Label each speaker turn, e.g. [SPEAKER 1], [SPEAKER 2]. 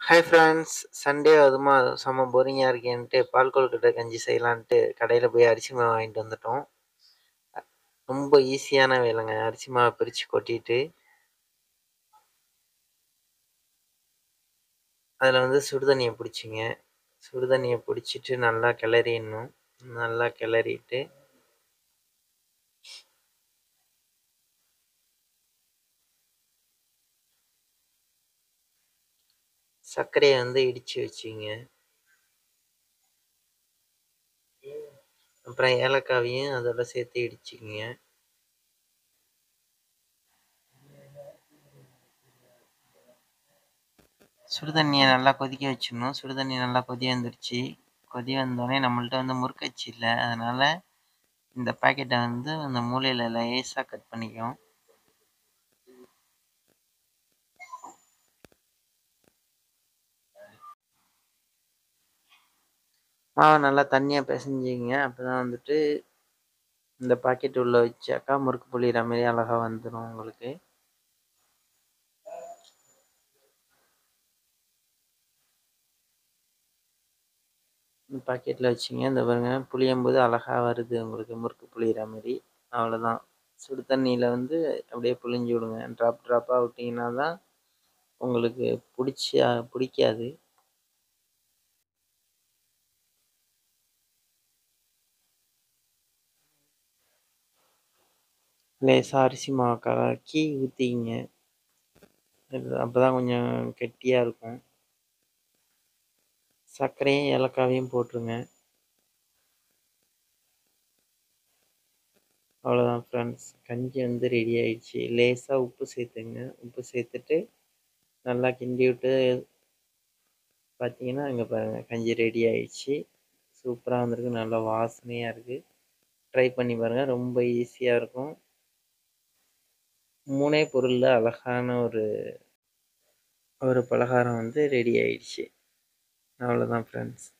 [SPEAKER 1] hi friends Sunday அதுமா செம்ம போரிங்காக இருக்கேன்ட்டு பால் கொழுக்கட்டை கஞ்சி செய்யலான்ட்டு கடையில் போய் அரிசி மாவு வாங்கிட்டு வந்துட்டோம் ரொம்ப ஈஸியான வேலைங்க அரிசி மாவை பிரித்து கொட்டிட்டு அதில் வந்து சுடுதண்ணியை பிடிச்சிங்க சுடுதண்ணியை பிடிச்சிட்டு நல்லா கிளறிடணும் நல்லா கிளறிட்டு சர்க்கரையை வந்து இடித்து வச்சிங்க அப்புறம் ஏலக்காவையும் அதோட சேர்த்து இடிச்சிக்கிங்க சுடுதண்ணியை நல்லா கொதிக்க வச்சிடணும் சுடுதண்ணி நல்லா கொதி வந்துருச்சு கொதி வந்தோடனே நம்மள்ட்ட வந்து முறுக்கச்சி இல்லை அதனால் இந்த பாக்கெட்டை வந்து அந்த மூலையில் லேசாக கட் பண்ணிக்கும் மாவை நல்லா தண்ணியாக பிசைஞ்சிங்க அப்போ தான் வந்துட்டு இந்த பாக்கெட் உள்ளே வச்சாக்கா முறுக்கு புளிகிற மாதிரி அழகாக வந்துடும் உங்களுக்கு பாக்கெட்டில் வச்சிங்க இந்த பாருங்க புளியும் போது அழகாக வருது உங்களுக்கு முறுக்கு புளிகிற மாதிரி அவ்வளோதான் சுடு தண்ணியில் வந்து அப்படியே புளிஞ்சு விடுங்க ட்ராப் ட்ராப்பாக விட்டிங்கன்னா தான் உங்களுக்கு பிடிச்சி பிடிக்காது லேசாக அரிசி மாவு கலக்கி ஊற்றிக்கிங்க அப்போ தான் கொஞ்சம் கெட்டியாக இருக்கும் சர்க்கரையும் ஏலக்காவையும் போட்டுருங்க அவ்வளோதான் ஃப்ரெண்ட்ஸ் கஞ்சி வந்து ரெடி ஆயிடுச்சு லேசாக உப்பு சேர்த்துங்க உப்பு சேர்த்துட்டு நல்லா கிண்டி விட்டு பார்த்தீங்கன்னா இங்கே பாருங்கள் கஞ்சி ரெடி ஆயிடுச்சு சூப்பராக வந்திருக்கு நல்லா வாசனையாக இருக்குது ட்ரை பண்ணி பாருங்கள் ரொம்ப ஈஸியாக இருக்கும் மூணே பொருளில் அழகான ஒரு ஒரு பலகாரம் வந்து ரெடி ஆயிடுச்சு அவ்வளோதான் ஃப்ரெண்ட்ஸ்